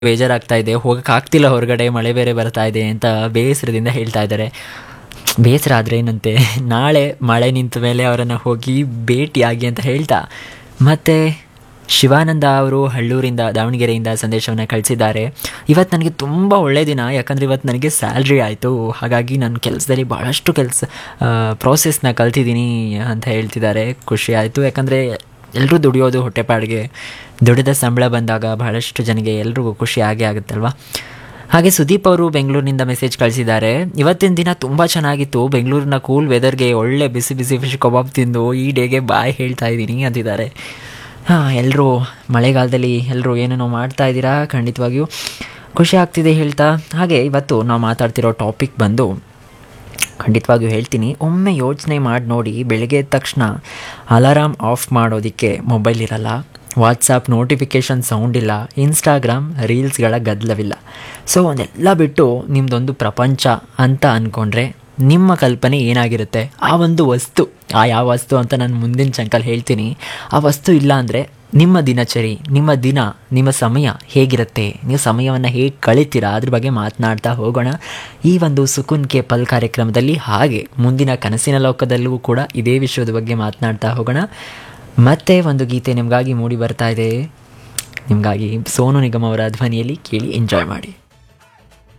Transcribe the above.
ಬೇಜಾರಾಗ್ತಾ ಇದೆ ಹೋಗೋಕ್ಕಾಗ್ತಿಲ್ಲ ಹೊರಗಡೆ ಮಳೆ ಬೇರೆ ಬರ್ತಾ ಇದೆ ಅಂತ ಬೇಸರದಿಂದ ಹೇಳ್ತಾ ಇದ್ದಾರೆ ಬೇಸರ ಆದರೆ ಏನಂತೆ ನಾಳೆ ಮಳೆ ನಿಂತ ಮೇಲೆ ಅವರನ್ನು ಹೋಗಿ ಭೇಟಿಯಾಗಿ ಅಂತ ಹೇಳ್ತಾ ಮತ್ತು ಶಿವಾನಂದ ಅವರು ಹಳ್ಳೂರಿಂದ ದಾವಣಗೆರೆಯಿಂದ ಸಂದೇಶವನ್ನು ಕಳಿಸಿದ್ದಾರೆ ಇವತ್ತು ನನಗೆ ತುಂಬ ಒಳ್ಳೆಯ ದಿನ ಯಾಕಂದರೆ ಇವತ್ತು ನನಗೆ ಸ್ಯಾಲ್ರಿ ಆಯಿತು ಹಾಗಾಗಿ ನನ್ನ ಕೆಲಸದಲ್ಲಿ ಭಾಳಷ್ಟು ಕೆಲಸ ಪ್ರೋಸೆಸ್ನ ಕಲ್ತಿದ್ದೀನಿ ಅಂತ ಹೇಳ್ತಿದ್ದಾರೆ ಖುಷಿ ಆಯಿತು ಯಾಕಂದರೆ ಎಲ್ಲರೂ ದುಡಿಯೋದು ಹೊಟ್ಟೆಪಾಡಿಗೆ ದುಡಿದ ಸಂಬಳ ಬಂದಾಗ ಬಹಳಷ್ಟು ಜನಗೆ ಎಲ್ರಿಗೂ ಖುಷಿ ಆಗೇ ಆಗುತ್ತಲ್ವ ಹಾಗೆ ಸುದೀಪ್ ಅವರು ಬೆಂಗಳೂರಿನಿಂದ ಮೆಸೇಜ್ ಕಳಿಸಿದ್ದಾರೆ ಇವತ್ತಿನ ದಿನ ತುಂಬ ಚೆನ್ನಾಗಿತ್ತು ಬೆಂಗಳೂರಿನ ಕೂಲ್ ವೆದರ್ಗೆ ಒಳ್ಳೆ ಬಿಸಿ ಬಿಸಿ ಫಿಶ್ ಕಬಾಬ್ ತಿಂದು ಈ ಡೇಗೆ ಬಾಯ್ ಹೇಳ್ತಾ ಇದ್ದೀನಿ ಅಂತಿದ್ದಾರೆ ಹಾಂ ಎಲ್ಲರೂ ಮಳೆಗಾಲದಲ್ಲಿ ಎಲ್ಲರೂ ಏನೇನೋ ಮಾಡ್ತಾ ಇದ್ದೀರಾ ಖಂಡಿತವಾಗಿಯೂ ಖುಷಿ ಆಗ್ತಿದೆ ಹೇಳ್ತಾ ಹಾಗೆ ಇವತ್ತು ನಾವು ಮಾತಾಡ್ತಿರೋ ಟಾಪಿಕ್ ಬಂದು ಖಂಡಿತವಾಗಿಯೂ ಹೇಳ್ತೀನಿ ಒಮ್ಮೆ ಯೋಚನೆ ಮಾಡಿ ನೋಡಿ ಬೆಳಗ್ಗೆ ಎದ್ದ ತಕ್ಷಣ ಅಲಾರಾಮ್ ಆಫ್ ಮಾಡೋದಕ್ಕೆ ಮೊಬೈಲ್ ಇರಲ್ಲ ವಾಟ್ಸಪ್ ನೋಟಿಫಿಕೇಷನ್ ಸೌಂಡ್ ಇಲ್ಲ ಇನ್ಸ್ಟಾಗ್ರಾಮ್ ರೀಲ್ಸ್ಗಳ ಗದ್ದಲವಿಲ್ಲ ಸೊ ಒಂದೆಲ್ಲ ಬಿಟ್ಟು ನಿಮ್ಮದೊಂದು ಪ್ರಪಂಚ ಅಂತ ಅಂದ್ಕೊಂಡ್ರೆ ನಿಮ್ಮ ಕಲ್ಪನೆ ಏನಾಗಿರುತ್ತೆ ಆ ಒಂದು ವಸ್ತು ಆ ಯಾವ ವಸ್ತು ಅಂತ ನಾನು ಮುಂದಿನ ಚಂಕಲ್ಲಿ ಹೇಳ್ತೀನಿ ಆ ವಸ್ತು ಇಲ್ಲ ಅಂದರೆ ನಿಮ್ಮ ದಿನಚರಿ ನಿಮ್ಮ ದಿನ ನಿಮ್ಮ ಸಮಯ ಹೇಗಿರುತ್ತೆ ನೀವು ಸಮಯವನ್ನು ಹೇಗೆ ಕಳಿತೀರಾ ಅದ್ರ ಬಗ್ಗೆ ಮಾತನಾಡ್ತಾ ಹೋಗೋಣ ಈ ಒಂದು ಸುಕುನ್ ಕೆ ಪಲ್ ಕಾರ್ಯಕ್ರಮದಲ್ಲಿ ಹಾಗೆ ಮುಂದಿನ ಕನಸಿನ ಲೋಕದಲ್ಲೂ ಕೂಡ ಇದೇ ವಿಷಯದ ಬಗ್ಗೆ ಮಾತನಾಡ್ತಾ ಹೋಗೋಣ ಮತ್ತೆ ಒಂದು ಗೀತೆ ನಿಮಗಾಗಿ ಮೂಡಿ ಬರ್ತಾ ಇದೆ ನಿಮಗಾಗಿ ಸೋನು ನಿಗಮ್ ಅವರ ಧ್ವನಿಯಲ್ಲಿ ಕೇಳಿ ಎಂಜಾಯ್ ಮಾಡಿ